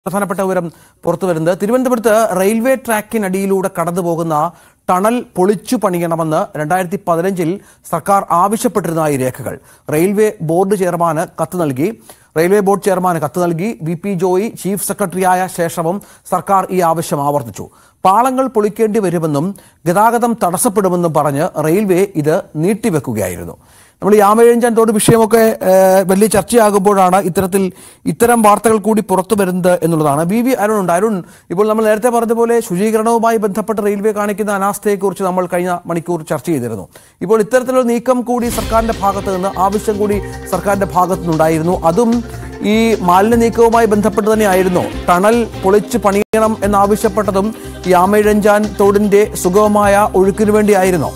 പ്രധാനപ്പെട്ട വിവരം പുറത്തു വരുന്നത് തിരുവനന്തപുരത്ത് റെയിൽവേ ട്രാക്കിനടിയിലൂടെ കടന്നു പോകുന്ന ടണൽ പൊളിച്ചു പണിയണമെന്ന് രണ്ടായിരത്തി പതിനഞ്ചിൽ സർക്കാർ ആവശ്യപ്പെട്ടിരുന്നതായി രേഖകൾ റെയിൽവേ ബോർഡ് ചെയർമാന് കത്ത് നൽകി റെയിൽവേ ബോർഡ് ചെയർമാന് കത്ത് നൽകി വി പി ജോയി ചീഫ് സെക്രട്ടറിയായ ശേഷവും സർക്കാർ ഈ ആവശ്യം ആവർത്തിച്ചു പാളങ്ങൾ പൊളിക്കേണ്ടി വരുമെന്നും ഗതാഗതം തടസ്സപ്പെടുമെന്നും പറഞ്ഞ് റെയിൽവേ ഇത് നീട്ടിവെക്കുകയായിരുന്നു നമ്മൾ ഈ ആമയിഴഞ്ചാൻ തോട് വിഷയമൊക്കെ ഏഹ്, വലിയ ചർച്ചയാകുമ്പോഴാണ് ഇത്തരത്തിൽ ഇത്തരം വാർത്തകൾ കൂടി പുറത്തു വരുന്നത് എന്നുള്ളതാണ് ബി വി അരുൺ ഉണ്ട് അരുൺ ഇപ്പോൾ നമ്മൾ നേരത്തെ പറഞ്ഞതുപോലെ ശുചീകരണവുമായി ബന്ധപ്പെട്ട് റെയിൽവേ കാണിക്കുന്ന അനാസ്ഥയെക്കുറിച്ച് നമ്മൾ കഴിഞ്ഞ മണിക്കൂർ ചർച്ച ചെയ്തിരുന്നു ഇപ്പോൾ ഇത്തരത്തിലുള്ള നീക്കം കൂടി സർക്കാരിന്റെ ഭാഗത്ത് നിന്ന് ആവശ്യം കൂടി സർക്കാരിന്റെ ഭാഗത്തു നിന്നുണ്ടായിരുന്നു അതും ഈ മാലിന്യ നീക്കവുമായി ബന്ധപ്പെട്ട് തന്നെയായിരുന്നു ടണൽ പൊളിച്ച് പണിയണം എന്നാവശ്യപ്പെട്ടതും ഈ ആമയിഴഞ്ചാൻ തോടിന്റെ സുഗമമായ ഒഴുക്കിനു വേണ്ടിയായിരുന്നോ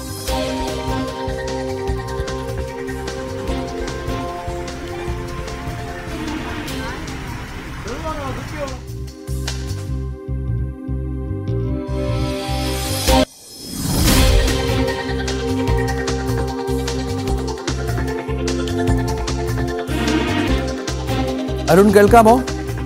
അരുൺ കേൾക്കാമോ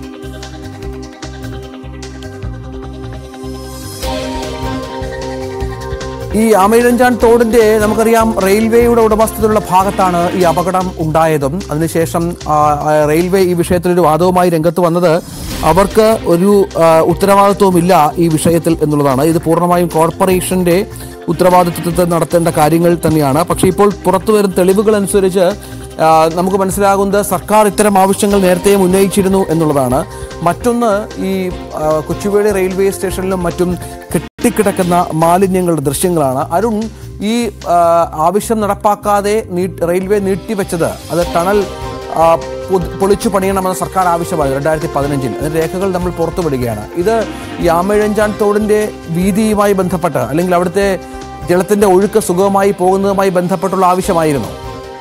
ഈ ആമയിഴഞ്ചാൻ തോടിന്റെ നമുക്കറിയാം റെയിൽവേയുടെ ഉടമസ്ഥതയിലുള്ള ഭാഗത്താണ് ഈ അപകടം ഉണ്ടായതും അതിനുശേഷം ആ, ആ, റെയിൽവേ ഈ വിഷയത്തിൽ ഒരു വാദവുമായി രംഗത്ത് വന്നത് അവർക്ക് ഒരു ആ, ഉത്തരവാദിത്വവുമില്ല ഈ വിഷയത്തിൽ എന്നുള്ളതാണ് ഇത് പൂർണ്ണമായും കോർപ്പറേഷന്റെ ഉത്തരവാദിത്വത്തിൽ നടത്തേണ്ട കാര്യങ്ങൾ തന്നെയാണ് പക്ഷേ ഇപ്പോൾ പുറത്തു വരുന്ന തെളിവുകൾ അനുസരിച്ച് ആ, നമുക്ക് മനസ്സിലാകുന്നത് സർക്കാർ ഇത്തരം ആവശ്യങ്ങൾ നേരത്തെയും ഉന്നയിച്ചിരുന്നു എന്നുള്ളതാണ് മറ്റൊന്ന് ഈ ആ, കൊച്ചുവേളി റെയിൽവേ സ്റ്റേഷനിലും മറ്റും കെട്ടിക്കിടക്കുന്ന മാലിന്യങ്ങളുടെ ദൃശ്യങ്ങളാണ് അരുൺ ഈ ആ, ആവശ്യം നടപ്പാക്കാതെ നീ- റെയിൽവേ നീട്ടിവെച്ചത് അത് ടണൽ ആ, പൊ- പൊളിച്ചു പണിയണമെന്ന് സർക്കാർ ആവശ്യമായി രണ്ടായിരത്തി പതിനഞ്ചിൽ അതിന്റെ രേഖകൾ നമ്മൾ പുറത്തുവിടുകയാണ് ഇത് ഈ ആമഴഞ്ചാൻ തോടിന്റെ വീതിയുമായി ബന്ധപ്പെട്ട് അല്ലെങ്കിൽ അവിടുത്തെ ജലത്തിന്റെ ഒഴുക്ക് സുഗമമായി പോകുന്നതുമായി ബന്ധപ്പെട്ടുള്ള ആവശ്യമായിരുന്നു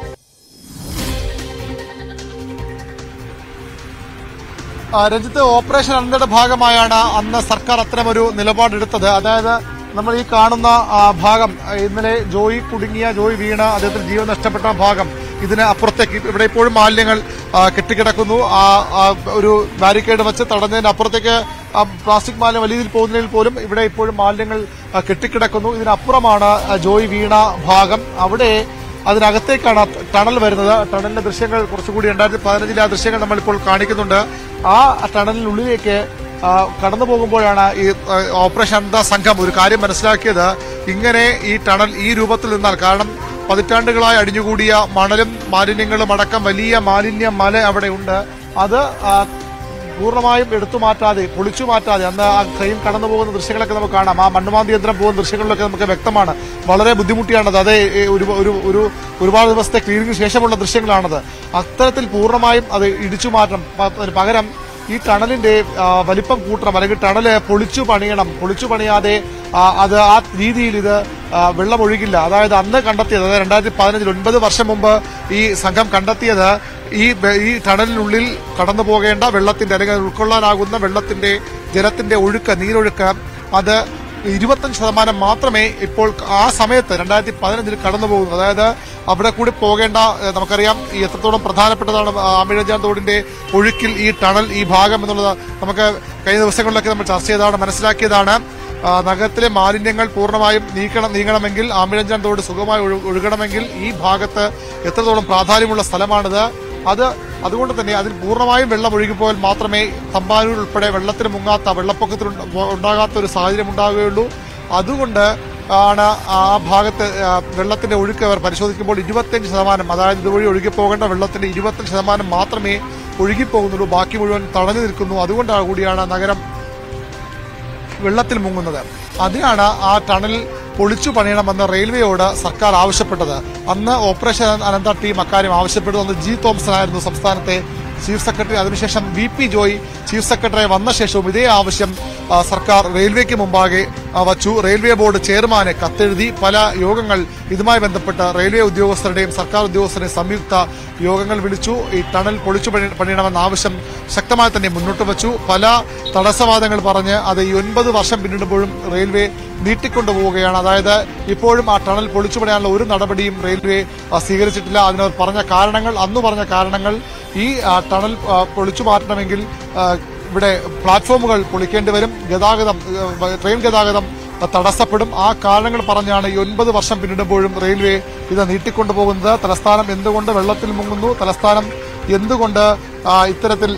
ആ, രഞ്ജിത്ത് ഓപ്പറേഷൻ അനന്തയുടെ ഭാഗമായാണ് അന്ന് സർക്കാർ അത്തരമൊരു നിലപാടെടുത്തത് അതായത് നമ്മൾ ഈ കാണുന്ന ആ, ഭാഗം ആ, ഇന്നലെ ജോയി കുടുങ്ങിയ ജോയി വീണ് അദ്ദേഹത്തിന് ജീവൻ നഷ്ടപ്പെട്ട ഭാഗം ഇതിന് അപ്പുറത്തേക്ക് ഇവിടെ ഇപ്പോഴും മാലിന്യങ്ങൾ ആ, കെട്ടിക്കിടക്കുന്നു ആ ആ, ഒരു ബാരിക്കേഡ് വെച്ച് തടഞ്ഞതിന് അപ്പുറത്തേക്ക് ആ, പ്ലാസ്റ്റിക് മാലിന്യം വലിയ രീതിയിൽ പോകുന്നതിൽ പോലും ഇവിടെ ഇപ്പോഴും മാലിന്യങ്ങൾ ആ, കെട്ടിക്കിടക്കുന്നു ഇതിനപ്പുറമാണ് ആ, ജോയി വീണ ഭാഗം അവിടെ അതിനകത്തേക്കാണ് ടണൽ വരുന്നത് ടണലിന്റെ ദൃശ്യങ്ങൾ കുറച്ചുകൂടി രണ്ടായിരത്തി പതിനഞ്ചിലെ ആ ദൃശ്യങ്ങൾ നമ്മളിപ്പോൾ കാണിക്കുന്നുണ്ട് ആ ടണലിനുള്ളിലേക്ക് ആ, കടന്നു പോകുമ്പോഴാണ് ഈ ആ, ഓപ്പറേഷൻ അന്ത സംഘം ഒരു കാര്യം മനസ്സിലാക്കിയത് ഇങ്ങനെ ഈ ടണൽ ഈ രൂപത്തിൽ നിന്നാൽ കാരണം പതിറ്റാണ്ടുകളായി അടിഞ്ഞുകൂടിയ മണലും മാലിന്യങ്ങളും അടക്കം വലിയ മാലിന്യ മല അവിടെ ഉണ്ട് അത് ആ, പൂർണ്ണമായും എടുത്തു മാറ്റാതെ പൊളിച്ചു മാറ്റാതെ അന്ന് ആ ട്രെയിൻ കടന്നു പോകുന്ന ദൃശ്യങ്ങളൊക്കെ നമുക്ക് കാണാം ആ മണ്ണുമാന്തി യന്ത്രം പോകുന്ന ദൃശ്യങ്ങളിലൊക്കെ നമുക്ക് വ്യക്തമാണ് വളരെ ബുദ്ധിമുട്ടിയാണത് അത് ഈ ഒരു ഒരു ഒരു ഒരുപാട് ദിവസത്തെ ക്ലീനിങ്ങിന് ശേഷമുള്ള ദൃശ്യങ്ങളാണത് അത്തരത്തിൽ പൂർണ്ണമായും അത് ഇടിച്ചു മാറ്റണം പ- അതിന് പകരം ഈ ടണലിന്റെ ആ, വലിപ്പം കൂട്ടണം അല്ലെങ്കിൽ ടണല് പൊളിച്ചു പണിയണം പൊളിച്ചു പണിയാതെ ആ, അത് ആ രീതിയിൽ ഇത് ആ, വെള്ളം ഒഴുകില്ല അതായത് അന്ന് കണ്ടെത്തിയത് അതായത് രണ്ടായിരത്തി പതിനഞ്ചിൽ ഒൻപത് വർഷം മുമ്പ് ഈ സംഘം കണ്ടെത്തിയത് ഈ വെ- ഈ ടണലിനുള്ളിൽ കടന്നു പോകേണ്ട വെള്ളത്തിന്റെ അല്ലെങ്കിൽ അത് ഉൾക്കൊള്ളാനാകുന്ന വെള്ളത്തിന്റെ ജലത്തിന്റെ ഒഴുക്ക് നീരൊഴുക്ക് അത് ഇരുപത്തഞ്ച് ശതമാനം മാത്രമേ ഇപ്പോൾ ആ സമയത്ത് രണ്ടായിരത്തി പതിനഞ്ചിൽ കടന്നു പോകുന്നു അതായത് അവിടെ കൂടി പോകേണ്ട ഏഹ്, നമുക്കറിയാം ഈ എത്രത്തോളം പ്രധാനപ്പെട്ടതാണ് ആമിഴജാൻ തോടിന്റെ ഒഴുക്കിൽ ഈ ടണൽ ഈ ഭാഗം എന്നുള്ളത് നമുക്ക് കഴിഞ്ഞ ദിവസങ്ങളിലൊക്കെ നമ്മൾ ചർച്ച ചെയ്തതാണ് മനസ്സിലാക്കിയതാണ് ആ, നഗരത്തിലെ മാലിന്യങ്ങൾ പൂർണ്ണമായും നീക്കണം നീങ്ങണമെങ്കിൽ ആമിഴഞ്ചാൻ തോട് സുഖമായി ഒഴു- ഒഴുകണമെങ്കിൽ ഈ ഭാഗത്ത് എത്രത്തോളം പ്രാധാന്യമുള്ള സ്ഥലമാണിത് അത് അതുകൊണ്ട് തന്നെ അതിൽ പൂർണ്ണമായും വെള്ളം ഒഴുകിപ്പോയാൽ മാത്രമേ തമ്പാനൂർ ഉൾപ്പെടെ വെള്ളത്തിന് മുങ്ങാത്ത വെള്ളപ്പൊക്കത്തിൽ ഉണ്ട- ഉണ്ടാകാത്ത ഒരു സാഹചര്യം ഉണ്ടാവുകയുള്ളൂ അതുകൊണ്ട് ആണ് ആ ഭാഗത്ത് ആ, വെള്ളത്തിന്റെ ഒഴുക്ക് അവർ പരിശോധിക്കുമ്പോൾ ഇരുപത്തിയഞ്ച് ശതമാനം അതായത് ഇതുവഴി ഒഴുകിപ്പോകേണ്ട വെള്ളത്തിന്റെ ഇരുപത്തഞ്ച് ശതമാനം മാത്രമേ ഒഴുകിപ്പോകുന്നുള്ളൂ ബാക്കി മുഴുവൻ തടഞ്ഞു നിൽക്കുന്നു അതുകൊണ്ടാണ് കൂടിയാണ് നഗരം വെള്ളത്തിൽ മുങ്ങുന്നത് അതിനാണ് ആ ടണൽ പൊളിച്ചു പണിയണമെന്ന് റെയിൽവേയോട് സർക്കാർ ആവശ്യപ്പെട്ടത് അന്ന് ഓപ്പറേഷൻ അനന്ത ടീം അക്കാര്യം ആവശ്യപ്പെട്ടു അന്ന് ജി തോമസൺ ആയിരുന്നു സംസ്ഥാനത്തെ ചീഫ് സെക്രട്ടറി അതിനുശേഷം V P Joy chief secretary വന്ന ശേഷവും ഇതേ ആവശ്യം ആ, സർക്കാർ റെയിൽവേക്ക് മുമ്പാകെ ആ, വച്ചു റെയിൽവേ ബോർഡ് ചെയർമാന് കത്തെഴുതി പല യോഗങ്ങൾ ഇതുമായി ബന്ധപ്പെട്ട് റെയിൽവേ ഉദ്യോഗസ്ഥരുടെയും സർക്കാർ ഉദ്യോഗസ്ഥരുടെയും സംയുക്ത യോഗങ്ങൾ വിളിച്ചു ഈ ടണൽ പൊളിച്ചു പണി- പണിയണമെന്ന ആവശ്യം ശക്തമായി തന്നെ മുന്നോട്ട് വച്ചു പല തടസ്സവാദങ്ങൾ പറഞ്ഞ് അത് ഈ ഒൻപത് വർഷം പിന്നിടുമ്പോഴും റെയിൽവേ നീട്ടിക്കൊണ്ടുപോവുകയാണ് അതായത് ഇപ്പോഴും ആ ടണൽ പൊളിച്ചു പണിയാനുള്ള ഒരു നടപടിയും റെയിൽവേ ആ, സ്വീകരിച്ചിട്ടില്ല അതിനവർ പറഞ്ഞ കാരണങ്ങൾ അന്ന് പറഞ്ഞ കാരണങ്ങൾ ഈ ആ, ടണൽ ആ, പൊളിച്ചു മാറ്റണമെങ്കിൽ ആ, ഇവിടെ പ്ലാറ്റ്ഫോമുകൾ പൊളിക്കേണ്ടി വരും ഗതാഗതം ഏഹ്, ട്രെയിൻ ഗതാഗതം തടസ്സപ്പെടും ആ കാരണങ്ങൾ പറഞ്ഞാണ് ഈ ഒൻപത് വർഷം പിന്നിടുമ്പോഴും റെയിൽവേ ഇത് നീട്ടിക്കൊണ്ടുപോകുന്നത് തലസ്ഥാനം എന്തുകൊണ്ട് വെള്ളത്തിൽ മുങ്ങുന്നു തലസ്ഥാനം എന്തുകൊണ്ട് ആ, ഇത്തരത്തിൽ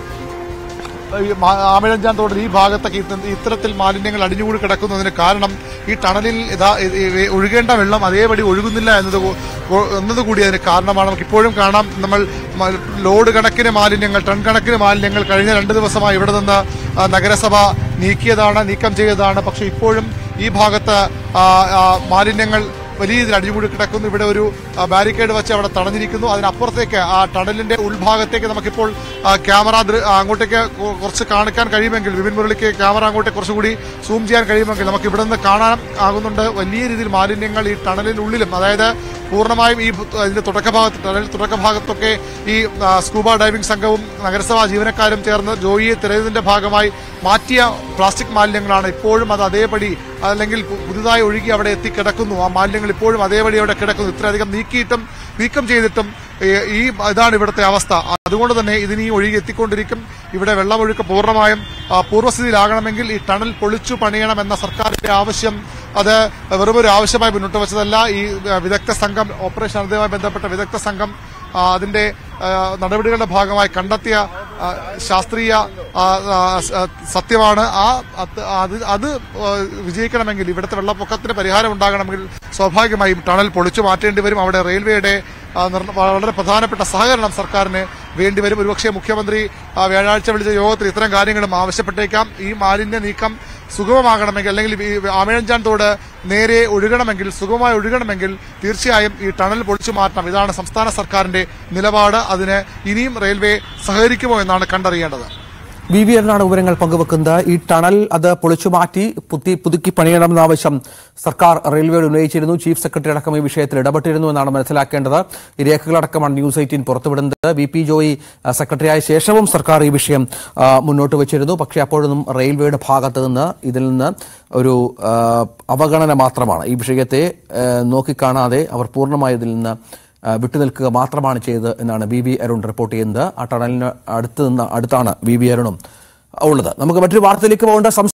ഈ മാ- ആമിഴഞ്ചാൻ തോടിൽ ഈ ഭാഗത്തൊക്കെ ഇത്ത- ഇത്തരത്തിൽ മാലിന്യങ്ങൾ അടിഞ്ഞുകൂടി കിടക്കുന്നതിന് കാരണം ഈ ടണലിൽ ഇതാ ഇ- ഇ- ഒഴുകേണ്ട വെള്ളം അതേപടി ഒഴുകുന്നില്ല എന്നത് കൂ- കൂ- എന്നതുകൂടി അതിന് കാരണമാണ് നമുക്ക് ഇപ്പോഴും കാണാം നമ്മൾ മ- ലോഡ് കണക്കിന് മാലിന്യങ്ങൾ ടൺ കണക്കിന് മാലിന്യങ്ങൾ കഴിഞ്ഞ രണ്ട് ദിവസമായി ഇവിടെ നിന്ന് ആ, നഗരസഭ നീക്കിയതാണ് നീക്കം ചെയ്തതാണ് പക്ഷെ ഇപ്പോഴും ഈ ഭാഗത്ത് ആ, ആ, മാലിന്യങ്ങൾ വലിയ രീതിയിൽ അടിഞ്ഞുകൂടി കിടക്കുന്നു ഇവിടെ ഒരു ആ, ബാരിക്കേഡ് വെച്ച് അവിടെ തടഞ്ഞിരിക്കുന്നു അതിനപ്പുറത്തേക്ക് ആ ടണലിന്റെ ഉൾഭാഗത്തേക്ക് നമുക്കിപ്പോൾ ആ, ക്യാമറ ദൃ- ആ, അങ്ങോട്ടേക്ക് കു- കുറച്ച് കാണിക്കാൻ കഴിയുമെങ്കിൽ വിപിൻ മുരളിക്ക് ക്യാമറ അങ്ങോട്ടേക്ക് കുറച്ചുകൂടി സൂം ചെയ്യാൻ കഴിയുമെങ്കിൽ നമുക്ക് ഇവിടെ നിന്ന് കാണാൻ ആകുന്നുണ്ട് വലിയ രീതിയിൽ മാലിന്യങ്ങൾ ഈ ടണലിനുള്ളിലും അതായത് പൂർണ്ണമായും ഈ ഭു- ഇതിന്റെ തുടക്കഭാഗത്ത് ടണൽ തുടക്കഭാഗത്തൊക്കെ ഈ ആ, സ്കൂബ ഡൈവിംഗ് സംഘവും നഗരസഭാ ജീവനക്കാരും ചേർന്ന് ജോയിയെ തിരയുന്നതിന്റെ ഭാഗമായി മാറ്റിയ പ്ലാസ്റ്റിക് മാലിന്യങ്ങളാണ് ഇപ്പോഴും അത് അതേപടി അല്ലെങ്കിൽ പു- പുതുതായി ഒഴുകി അവിടെ എത്തിക്കിടക്കുന്നു ആ മാലിന്യങ്ങൾ ഇപ്പോഴും അതേപടി അവിടെ കിടക്കുന്നു ഇത്രയധികം നീക്കിയിട്ടും നീക്കം ചെയ്തിട്ടും ഏ, ഈ ഇതാണ് ഇവിടുത്തെ അവസ്ഥ അതുകൊണ്ട് തന്നെ ഇതിനി ഒഴുകി എത്തിക്കൊണ്ടിരിക്കും ഇവിടെ വെള്ളമൊഴുക്ക് പൂർണ്ണമായും ആ, പൂർവ്വസ്ഥിതിയിലാകണമെങ്കിൽ ഈ ടണൽ പൊളിച്ചു പണിയണമെന്ന സർക്കാരിന്റെ ആവശ്യം അത് വെറുമൊരു ആവശ്യമായി മുന്നോട്ട് വെച്ചതല്ല ഈ ആ, വിദഗ്ധ സംഘം ഓപ്പറേഷൻ അതുമായി ബന്ധപ്പെട്ട വിദഗ്ധ സംഘം ആ, അതിന്റെ ആ, നടപടികളുടെ ഭാഗമായി കണ്ടെത്തിയ ആ, ശാസ്ത്രീയ ആ, ആ, സ- സത്യമാണ് ആ അത് അത് അത് ആ, വിജയിക്കണമെങ്കിൽ ഇവിടുത്തെ വെള്ളപ്പൊക്കത്തിന് പരിഹാരം ഉണ്ടാകണമെങ്കിൽ സ്വാഭാവികമായും ടണൽ പൊളിച്ചു മാറ്റേണ്ടി വരും അവിടെ റെയിൽവേയുടെ ആ, നിർണ്ണ- വളരെ പ്രധാനപ്പെട്ട സഹകരണം സർക്കാരിന് വേണ്ടിവരും ഒരുപക്ഷെ മുഖ്യമന്ത്രി ആ, വ്യാഴാഴ്ച വിളിച്ച യോഗത്തിൽ ഇത്തരം കാര്യങ്ങളും ആവശ്യപ്പെട്ടേക്കാം ഈ മാലിന്യ നീക്കം സുഗമമാകണമെങ്കിൽ അല്ലെങ്കിൽ ഈ ആമഴഞ്ചാൻ തോട് നേരെ ഒഴുകണമെങ്കിൽ സുഗമമായി ഒഴുകണമെങ്കിൽ തീർച്ചയായും ഈ ടണൽ പൊളിച്ചു മാറ്റണം ഇതാണ് സംസ്ഥാന സർക്കാരിന്റെ നിലപാട് അതിന് ഇനിയും റെയിൽവേ സഹകരിക്കുമോ എന്നാണ് കണ്ടറിയേണ്ടത് വി വി എന്നാണ് വിവരങ്ങൾ പങ്കുവെക്കുന്നത് ഈ ടണൽ അത് പൊളിച്ചു മാറ്റി പുത്തി പുതുക്കി പണിയണമെന്ന ആവശ്യം സർക്കാർ റെയിൽവേയോട് ഉന്നയിച്ചിരുന്നു ചീഫ് സെക്രട്ടറി അടക്കം ഈ വിഷയത്തിൽ ഇടപെട്ടിരുന്നു എന്നാണ് മനസ്സിലാക്കേണ്ടത് ഈ രേഖകളടക്കമാണ് ന്യൂസ് എയ്റ്റീൻ പുറത്തുവിടുന്നത് വി പി ജോയി ആ, സെക്രട്ടറിയായ ശേഷവും സർക്കാർ ഈ വിഷയം ആ, മുന്നോട്ട് വെച്ചിരുന്നു പക്ഷേ അപ്പോഴൊന്നും റെയിൽവേയുടെ ഭാഗത്ത് നിന്ന് ഇതിൽ നിന്ന് ഒരു ആ, അവഗണന മാത്രമാണ് ഈ വിഷയത്തെ ആ, നോക്കിക്കാണാതെ അവർ പൂർണ്ണമായി ഇതിൽ നിന്ന് ആ, വിട്ടുനിൽക്കുക മാത്രമാണ് ചെയ്തത് എന്നാണ് വി വി അരുൺ റിപ്പോർട്ട് ചെയ്യുന്നത് ആ ടണലിന് അടുത്ത് നിന്ന് അടുത്താണ് വി വി അരുണും ഉള്ളത് നമുക്ക് മറ്റൊരു വാർത്തയിലേക്ക് പോകേണ്ട സംസ്ഥാന